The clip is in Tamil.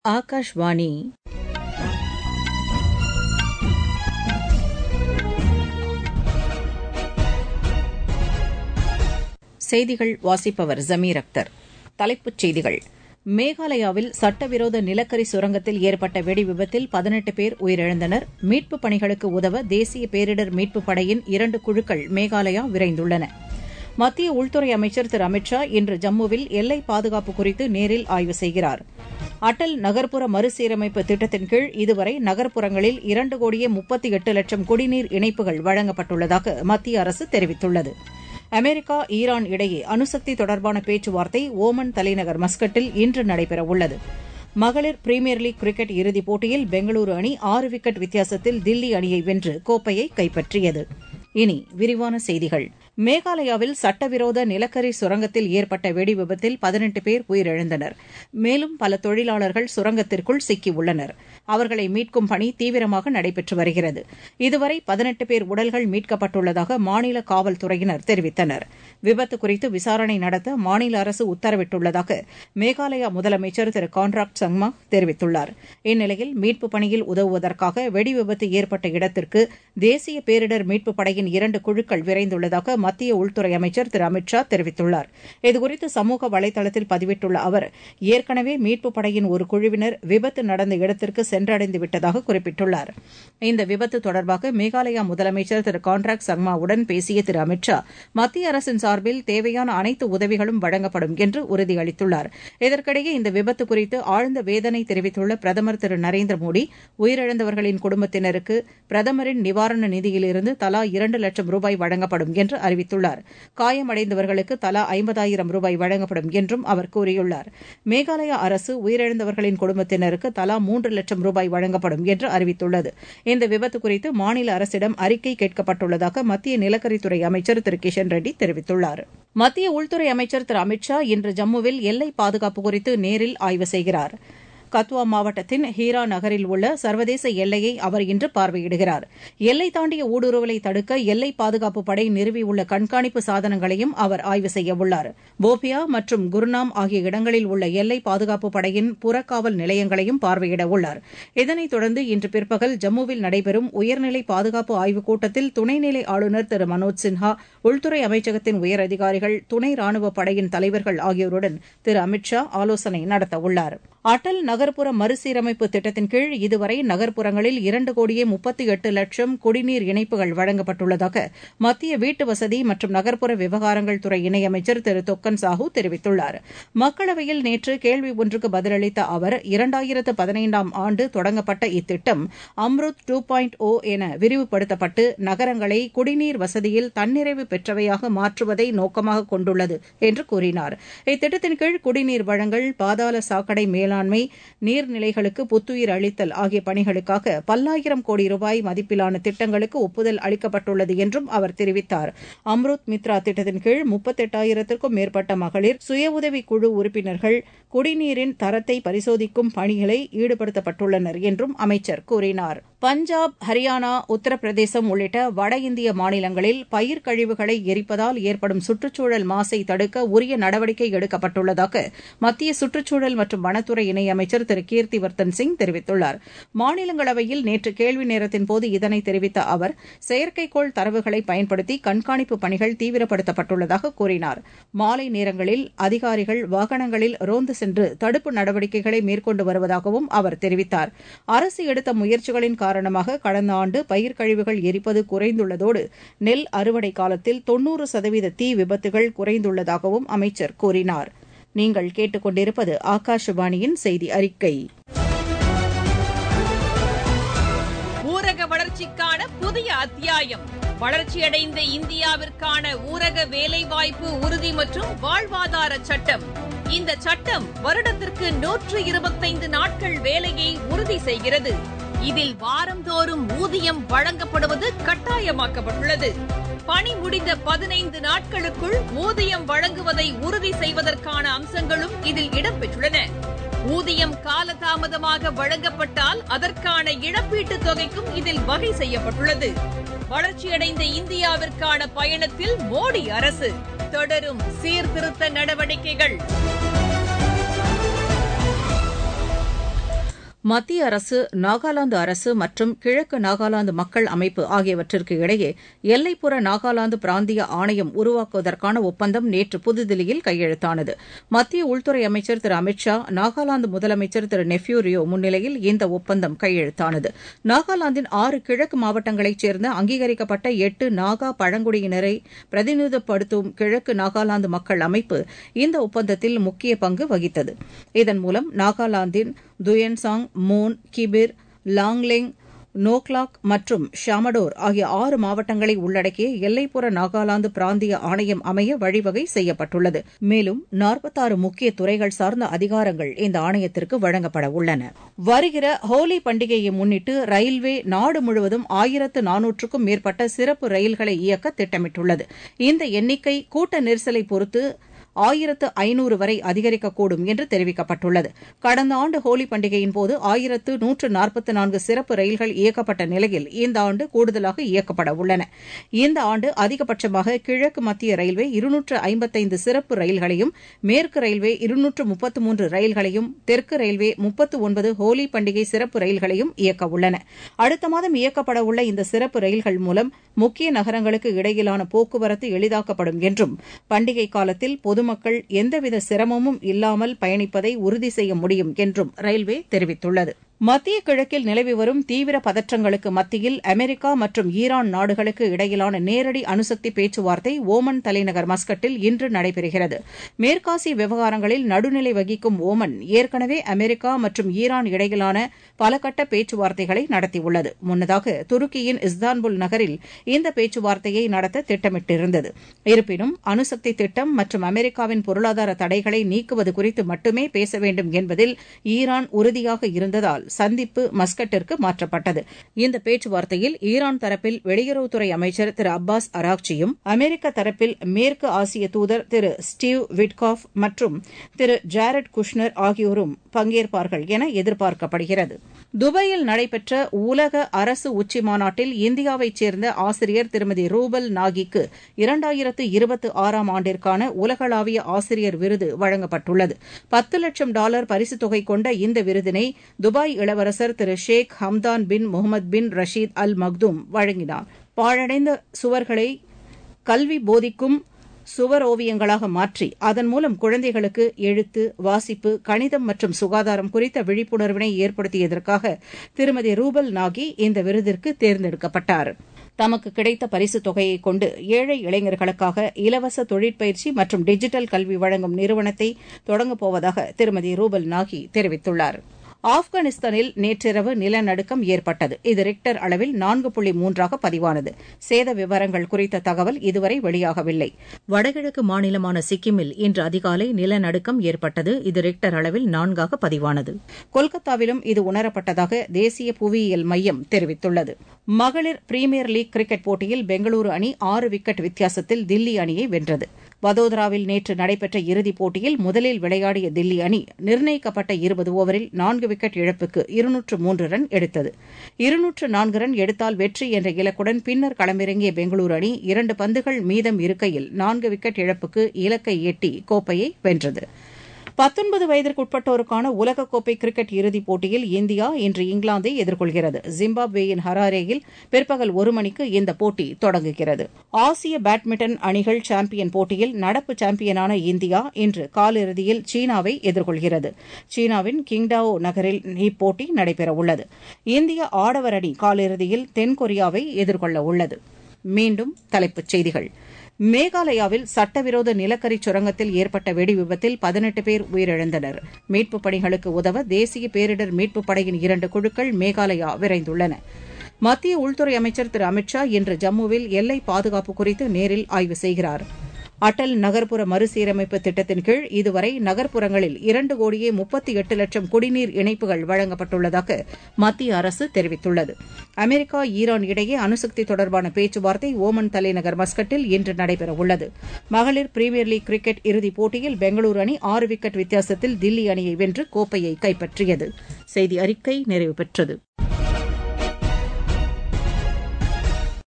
ஆகாஷ்வாணி செய்திகள் வாசிப்பவர் ஜமீர் அக்தர் தலைப்புச் செய்திகள் மேகாலயாவில் சட்டவிரோத நிலக்கரி சுரங்கத்தில் ஏற்பட்ட வெடி விபத்தில் பதினெட்டு பேர் உயிரிழந்தனர் மீட்புப் பணிகளுக்கு உதவ தேசிய பேரிடர் மீட்புப் படையின் இரண்டு குழுக்கள் மேகாலயா விரைந்துள்ளன மத்திய உள்துறை அமைச்சர் திரு அமித் ஷா இன்று ஜம்முவில் எல்லை பாதுகாப்பு குறித்து நேரில் ஆய்வு செய்கிறார் அடல் நகர்ப்புற மறுசீரமைப்பு திட்டத்தின் கீழ் இதுவரை நகர்ப்புறங்களில் இரண்டு கோடியே முப்பத்தி எட்டு லட்சம் குடிநீர் இணைப்புகள் வழங்கப்பட்டுள்ளதாக மத்திய அரசு தெரிவித்துள்ளது அமெரிக்கா ஈரான் இடையே அணுசக்தி தொடர்பான பேச்சுவார்த்தை ஓமன் தலைநகர் மஸ்கட்டில் இன்று நடைபெறவுள்ளது மகளிர் பிரீமியர் லீக் கிரிக்கெட் இறுதிப் போட்டியில் பெங்களூரு அணி ஆறு விக்கெட் வித்தியாசத்தில் தில்லி அணியை வென்று கோப்பையை கைப்பற்றியது இனி விரிவான செய்திகள் மேகாலயாவில் சட்டவிரோத நிலக்கரி சுரங்கத்தில் ஏற்பட்ட வெடி விபத்தில் பதினெட்டு பேர் உயிரிழந்தனர் மேலும் பல தொழிலாளர்கள் சுரங்கத்திற்குள் சிக்கியுள்ளனர் அவர்களை மீட்கும் பணி தீவிரமாக நடைபெற்று வருகிறது இதுவரை பதினெட்டு பேர் உடல்கள் மீட்கப்பட்டுள்ளதாக மாநில காவல்துறையினர் தெரிவித்தனர் விபத்து குறித்து விசாரணை நடத்த மாநில அரசு உத்தரவிட்டுள்ளதாக மேகாலயா முதலமைச்சர் திரு கான்ராக்ட் சங்மா தெரிவித்துள்ளார் இந்நிலையில் மீட்புப் பணியில் உதவுவதற்காக வெடி விபத்து ஏற்பட்ட இடத்திற்கு தேசிய பேரிடர் மீட்புப் படையின் இரண்டு குழுக்கள் விரைந்துள்ளதாக மத்திய உள்துறை அமைச்சர் திரு அமித் ஷா தெரிவித்துள்ளார் இதுகுறித்து சமூக வலைதளத்தில் பதிவிட்டுள்ள அவர் ஏற்கனவே மீட்புப் படையின் ஒரு குழுவினர் விபத்து நடந்த இடத்திற்கு சென்றடைந்து விட்டதாக குறிப்பிட்டுள்ளார் இந்த விபத்து தொடர்பாக மேகாலயா முதலமைச்சர் திரு கான்ராக்ட் சங்மாவுடன் பேசிய திரு அமித் ஷா மத்திய அரசின் சார்பில் தேவையான அனைத்து உதவிகளும் வழங்கப்படும் என்று உறுதியளித்துள்ளார் இதற்கிடையே இந்த விபத்து குறித்து ஆழ்ந்த வேதனை தெரிவித்துள்ள பிரதமர் திரு நரேந்திர மோடி உயிரிழந்தவர்களின் குடும்பத்தினருக்கு பிரதமரின் நிவாரண நிதியிலிருந்து தலா இரண்டு லட்சம் ரூபாய் வழங்கப்படும் என்று அறிவித்துள்ளார் காயமடைந்தவர்களுக்கு தலா ஐம்பதாயிரம் ரூபாய் வழங்கப்படும் என்றும் அவர் கூறியுள்ளார் மேகாலயா அரசு உயிரிழந்தவர்களின் குடும்பத்தினருக்கு தலா மூன்று லட்சம் ரூபாய் வழங்கப்படும் என்று அறிவித்துள்ளது இந்த விபத்து குறித்து மாநில அரசிடம் அறிக்கை கேட்கப்பட்டுள்ளதாக மத்திய நிலக்கரித்துறை அமைச்சர் திரு கிஷன் ரெட்டி தெரிவித்துள்ளார் மத்திய உள்துறை அமைச்சர் திரு அமித் ஷா இன்று ஜம்முவில் எல்லை பாதுகாப்பு குறித்து நேரில் ஆய்வு செய்கிறார் கத்வா மாவட்டத்தின் ஹீரா நகரில் உள்ள சர்வதேச எல்லையை அவர் இன்று பார்வையிடுகிறார் எல்லை தாண்டிய ஊடுருவலை தடுக்க எல்லை பாதுகாப்பு படை நிறுவியுள்ள கண்காணிப்பு சாதனங்களையும் அவர் ஆய்வு செய்யவுள்ளார் போபியா மற்றும் குர்னாம் ஆகிய இடங்களில் உள்ள எல்லை பாதுகாப்பு படையின் புறக்காவல் நிலையங்களையும் பார்வையிட உள்ளார் இதனைத் தொடர்ந்து இன்று பிற்பகல் ஜம்முவில் நடைபெறும் உயர்நிலை பாதுகாப்பு ஆய்வுக் கூட்டத்தில் துணைநிலை ஆளுநர் திரு மனோஜ் சின்ஹா உள்துறை அமைச்சகத்தின் உயரதிகாரிகள் துணை ராணுவ படையின் தலைவர்கள் ஆகியோருடன் திரு அமித் ஷா ஆலோசனை நடத்தவுள்ளார் அடல் நகர்ப்புற மறுசீரமைப்பு திட்டத்தின் கீழ் இதுவரை நகர்ப்புறங்களில் இரண்டு கோடியே முப்பத்தி எட்டு லட்சம் குடிநீர் இணைப்புகள் வழங்கப்பட்டுள்ளதாக மத்திய வீட்டு வசதி மற்றும் நகர்ப்புற விவகாரங்கள் துறை இணையமைச்சர் திரு தொக்கன் சாஹூ தெரிவித்துள்ளார் மக்களவையில் நேற்று கேள்வி ஒன்றுக்கு பதிலளித்த அவர் இரண்டாயிரத்து பதினைந்தாம் ஆண்டு தொடங்கப்பட்ட இத்திட்டம் அம்ருத் டூ பாயிண்ட் ஓ என விரிவுபடுத்தப்பட்டு நகரங்களை குடிநீர் வசதியில் தன்னிறைவு பெற்றவையாக மாற்றுவதை நோக்கமாக கொண்டுள்ளது என்று கூறினார் இத்திட்டத்தின் கீழ் குடிநீர் வழங்கல் பாதாள சாக்கடை மேல் மேலாண்மை நீர்நிலைகளுக்கு புத்துயிர் அளித்தல் ஆகிய பணிகளுக்காக பல்லாயிரம் கோடி ரூபாய் மதிப்பிலான திட்டங்களுக்கு ஒப்புதல் அளிக்கப்பட்டுள்ளது என்றும் அவர் தெரிவித்தார் அம்ருத் மித்ரா திட்டத்தின் கீழ் முப்பத்தெட்டாயிரத்திற்கும் மேற்பட்ட மகளிர் சுய உதவி குழு உறுப்பினர்கள் குடிநீரின் தரத்தை பரிசோதிக்கும் பணிகளை ஈடுபடுத்தப்பட்டுள்ளனர் என்றும் அமைச்சர் கூறினார் பஞ்சாப் ஹரியானா உத்தரப்பிரதேசம் உள்ளிட்ட வட இந்திய மாநிலங்களில் பயிர் கழிவுகளை எரிப்பதால் ஏற்படும் சுற்றுச்சூழல் மாசை தடுக்க உரிய நடவடிக்கை எடுக்கப்பட்டுள்ளதாக மத்திய சுற்றுச்சூழல் மற்றும் வனத்துறை இணையமைச்சர் திரு கீர்த்திவர்த்தன் சிங் தெரிவித்துள்ளார் மாநிலங்களவையில் நேற்று கேள்வி நேரத்தின் போது இதனை தெரிவித்த அவர் செயற்கைக்கோள் தரவுகளை பயன்படுத்தி கண்காணிப்பு பணிகள் தீவிரப்படுத்தப்பட்டுள்ளதாக கூறினார் மாலை நேரங்களில் அதிகாரிகள் வாகனங்களில் ரோந்து சென்று தடுப்பு நடவடிக்கைகளை மேற்கொண்டு வருவதாகவும் அவர் தெரிவித்தார் அரசு எடுத்த முயற்சிகளின் காரணமாக கடந்த ஆண்டு பயிர் கழிவுகள் எரிப்பது குறைந்துள்ளதோடு நெல் அறுவடை காலத்தில் தொன்னூறு சதவீத தீ விபத்துகள் குறைந்துள்ளதாகவும் அமைச்சர் கூறினார் நீங்கள் கேட்டுக்கொண்டிருப்பது ஆகாஷவாணியின் செய்தி அறிக்கை ஊரக வளர்ச்சிக்கான புதிய அத்தியாயம் வளர்ச்சியடைந்த இந்தியாவிற்கான ஊரக வேலைவாய்ப்பு உறுதி மற்றும் வாழ்வாதார சட்டம் இந்த சட்டம் வருடத்திற்கு நூற்று இருபத்தைந்து நாட்கள் வேலையை உறுதி செய்கிறது இதில் வாரந்தோறும் ஊதியம் வழங்கப்படுவது கட்டாயமாக்கப்பட்டுள்ளது பணி முடிந்த பதினைந்து நாட்களுக்குள் ஊதியம் வழங்குவதை உறுதி செய்வதற்கான அம்சங்களும் இதில் இடம்பெற்றுள்ளன ஊதியம் காலதாமதமாக வழங்கப்பட்டால் அதற்கான இழப்பீட்டுத் தொகைக்கும் இதில் வகை செய்யப்பட்டுள்ளது வளர்ச்சியடைந்த இந்தியாவிற்கான பயணத்தில் மோடி அரசு தொடரும் சீர்திருத்த நடவடிக்கைகள் மத்திய அரசு நாகாலாந்து அரசு மற்றும் கிழக்கு நாகாலாந்து மக்கள் அமைப்பு ஆகியவற்றிற்கு இடையே எல்லைப்புற நாகாலாந்து பிராந்திய ஆணையம் உருவாக்குவதற்கான ஒப்பந்தம் நேற்று புதுதில்லியில் கையெழுத்தானது மத்திய உள்துறை அமைச்சர் திரு அமித் ஷா நாகாலாந்து முதலமைச்சர் திரு நெஃப்யூ ரியோ முன்னிலையில் இந்த ஒப்பந்தம் கையெழுத்தானது நாகாலாந்தின் ஆறு கிழக்கு மாவட்டங்களைச் சேர்ந்த அங்கீகரிக்கப்பட்ட எட்டு நாகா பழங்குடியினரை பிரதிநிதித்துவப்படுத்தும் கிழக்கு நாகாலாந்து மக்கள் அமைப்பு இந்த ஒப்பந்தத்தில் முக்கிய பங்கு வகித்தது இதன் மூலம் நாகாலாந்தின் துயன்சாங் மோன் கிபிர் லாங்லெங் நோக்லாக் மற்றும் ஷாமடோர் ஆகிய ஆறு மாவட்டங்களை உள்ளடக்கிய எல்லைப்புற நாகாலாந்து பிராந்திய ஆணையம் அமைய வழிவகை செய்யப்பட்டுள்ளது மேலும் நாற்பத்தாறு முக்கிய துறைகள் சார்ந்த அதிகாரங்கள் இந்த ஆணையத்திற்கு வழங்கப்பட உள்ளன வருகிற ஹோலி பண்டிகையை முன்னிட்டு ரயில்வே நாடு முழுவதும் ஆயிரத்து நானூற்றுக்கும் மேற்பட்ட சிறப்பு ரயில்களை இயக்க திட்டமிட்டுள்ளது இந்த எண்ணிக்கை கூட்ட நெரிசலை பொறுத்து ஆயிரத்து ஐநூறு வரை அதிகரிக்கக்கூடும் என்று தெரிவிக்கப்பட்டுள்ளது கடந்த ஆண்டு ஹோலி பண்டிகையின் போது ஆயிரத்து நூற்று நாற்பத்தி நான்கு சிறப்பு ரயில்கள் இயக்கப்பட்ட நிலையில் இந்த ஆண்டு கூடுதலாக இயக்கப்பட உள்ளன இந்த ஆண்டு அதிகபட்சமாக கிழக்கு மத்திய ரயில்வே இருநூற்று ஐம்பத்தைந்து சிறப்பு ரயில்களையும் மேற்கு ரயில்வே இருநூற்று முப்பத்து மூன்று ரயில்களையும் தெற்கு ரயில்வே முப்பத்து ஒன்பது ஹோலி பண்டிகை சிறப்பு ரயில்களையும் இயக்க உள்ளன அடுத்த மாதம் இயக்கப்பட உள்ள இந்த சிறப்பு ரயில்கள் மூலம் முக்கிய நகரங்களுக்கு இடையிலான போக்குவரத்து எளிதாக்கப்படும் என்றும் பண்டிகை காலத்தில் பொதுமக்கள் எந்தவித சிரமமும் இல்லாமல் பயணிப்பதை உறுதி செய்ய முடியும் என்றும் ரயில்வே தெரிவித்துள்ளது மத்திய கிழக்கில் நிலவி வரும் தீவிர பதற்றங்களுக்கு மத்தியில் அமெரிக்கா மற்றும் ஈரான் நாடுகளுக்கு இடையிலான நேரடி அணுசக்தி பேச்சுவார்த்தை ஓமன் தலைநகர் மஸ்கட்டில் இன்று நடைபெறுகிறது மேற்காசிய விவகாரங்களில் நடுநிலை வகிக்கும் ஓமன் ஏற்கனவே அமெரிக்கா மற்றும் ஈரான் இடையிலான பல கட்ட பேச்சுவார்த்தைகளை நடத்தியுள்ளது முன்னதாக துருக்கியின் இஸ்தான்புல் நகரில் இந்த பேச்சுவார்த்தையை நடத்த திட்டமிட்டிருந்தது இருப்பினும் அணுசக்தி திட்டம் மற்றும் அமெரிக்காவின் பொருளாதார தடைகளை நீக்குவது குறித்து மட்டுமே பேச வேண்டும் என்பதில் ஈரான் உறுதியாக இருந்ததால் சந்திப்பு மஸ்கட்டிற்கு மாற்றப்பட்டது இந்த பேச்சுவார்த்தையில் ஈரான் தரப்பில் வெளியுறவுத்துறை அமைச்சர் திரு அப்பாஸ் அராக்சியும் அமெரிக்க தரப்பில் மேற்கு ஆசிய தூதர் திரு ஸ்டீவ் விட்காஃப் மற்றும் திரு ஜாரட் குஷ்னர் ஆகியோரும் பங்கேற்பார்கள் என எதிர்பார்க்கப்படுகிறது துபாயில் நடைபெற்ற உலக அரசு உச்சி மாநாட்டில் இந்தியாவைச் சேர்ந்த ஆசிரியர் திருமதி ரூபல் நாகிக்கு இரண்டாயிரத்து இருபத்தி ஆறாம் ஆண்டிற்கான உலகளாவிய ஆசிரியர் விருது வழங்கப்பட்டுள்ளது பத்து லட்சம் டாலர் பரிசுத் தொகை கொண்ட இந்த விருதினை துபாய் இளவரசர் திரு ஷேக் ஹம்தான் பின் முகமது பின் ரஷீத் அல் மக்தூம் வழங்கினார் பாழடைந்த சுவர்களை கல்வி போதிக்கும் சுவர் ஓவியங்களாக மாற்றி அதன் மூலம் குழந்தைகளுக்கு எழுத்து வாசிப்பு கணிதம் மற்றும் சுகாதாரம் குறித்த விழிப்புணர்வினை ஏற்படுத்தியதற்காக திருமதி ரூபல் நாகி இந்த விருதிற்கு தேர்ந்தெடுக்கப்பட்டார் தமக்கு கிடைத்த பரிசுத் தொகையை கொண்டு ஏழை இளைஞர்களுக்காக இலவச தொழிற்பயிற்சி மற்றும் டிஜிட்டல் கல்வி வழங்கும் நிறுவனத்தை தொடங்கப் போவதாக திருமதி ரூபல் நாகி தெரிவித்துள்ளாா் ஆப்கானிஸ்தானில் நேற்றிரவு நிலநடுக்கம் ஏற்பட்டது இது ரிக்டர் அளவில் நான்கு புள்ளி மூன்றாக பதிவானது சேத விவரங்கள் குறித்த தகவல் இதுவரை வெளியாகவில்லை வடகிழக்கு மாநிலமான சிக்கிமில் இன்று அதிகாலை நிலநடுக்கம் ஏற்பட்டது இது ரிக்டர் அளவில் நான்காக பதிவானது கொல்கத்தாவிலும் இது உணரப்பட்டதாக தேசிய புவியியல் மையம் தெரிவித்துள்ளது மகளிர் பிரீமியர் லீக் கிரிக்கெட் போட்டியில் பெங்களூரு அணி ஆறு விக்கெட் வித்தியாசத்தில் தில்லி அணியை வென்றது வதோதராவில் நேற்று நடைபெற்ற இறுதிப் போட்டியில் முதலில் விளையாடிய தில்லி அணி நிர்ணயிக்கப்பட்ட இருபது ஓவரில் நான்கு விக்கெட் இழப்புக்கு இருநூற்று மூன்று ரன் எடுத்தது இருநூற்று நான்கு ரன் எடுத்தால் வெற்றி என்ற இலக்குடன் பின்னர் களமிறங்கிய பெங்களூரு அணி இரண்டு பந்துகள் மீதம் இருக்கையில் நான்கு விக்கெட் இழப்புக்கு இலக்கை எட்டி கோப்பையை வென்றது பத்தொன்பது வயதிற்குட்பட்டோருக்கான உலகக்கோப்பை கிரிக்கெட் இறுதிப் போட்டியில் இந்தியா இன்று இங்கிலாந்தை எதிர்கொள்கிறது ஜிம்பாப்வேயின் ஹராரேயில் பிற்பகல் ஒரு மணிக்கு இந்த போட்டி தொடங்குகிறது ஆசிய பேட்மிண்டன் அணிகள் சாம்பியன் போட்டியில் நடப்பு சாம்பியனான இந்தியா இன்று காலிறுதியில் சீனாவை எதிர்கொள்கிறது சீனாவின் கிங்டாவோ நகரில் இப்போட்டி நடைபெறவுள்ளது இந்திய ஆடவர் அணி காலிறுதியில் தென்கொரியாவை எதிர்கொள்ள உள்ளது மீண்டும் தலைப்புச் செய்திகள் மேகாலயாவில் சட்டவிரோத நிலக்கரி சுரங்கத்தில் ஏற்பட்ட வெடி விபத்தில் பதினெட்டு பேர் உயிரிழந்தனர் மீட்புப் பணிகளுக்கு உதவ தேசிய பேரிடர் மீட்புப் படையின் இரண்டு குழுக்கள் மேகாலயா விரைந்துள்ளன மத்திய உள்துறை அமைச்சர் திரு அமித் ஷா இன்று ஜம்முவில் எல்லை பாதுகாப்பு குறித்து நேரில் ஆய்வு செய்கிறார் அடல் நகர்ப்புற மறுசீரமைப்பு திட்டத்தின் கீழ் இதுவரை நகர்ப்புறங்களில் இரண்டு கோடியே முப்பத்தி எட்டு லட்சம் குடிநீர் இணைப்புகள் வழங்கப்பட்டுள்ளதாக மத்திய அரசு தெரிவித்துள்ளது அமெரிக்கா ஈரான் இடையே அணுசக்தி தொடர்பான பேச்சுவார்த்தை ஓமன் தலைநகர் மஸ்கட்டில் இன்று நடைபெறவுள்ளது மகளிர் பிரீமியர் லீக் கிரிக்கெட் இறுதிப் போட்டியில் பெங்களூரு அணி ஆறு விக்கெட் வித்தியாசத்தில் தில்லி அணியை வென்று கோப்பையை கைப்பற்றியது செய்தி அறிக்கை நிறைவு பெற்றது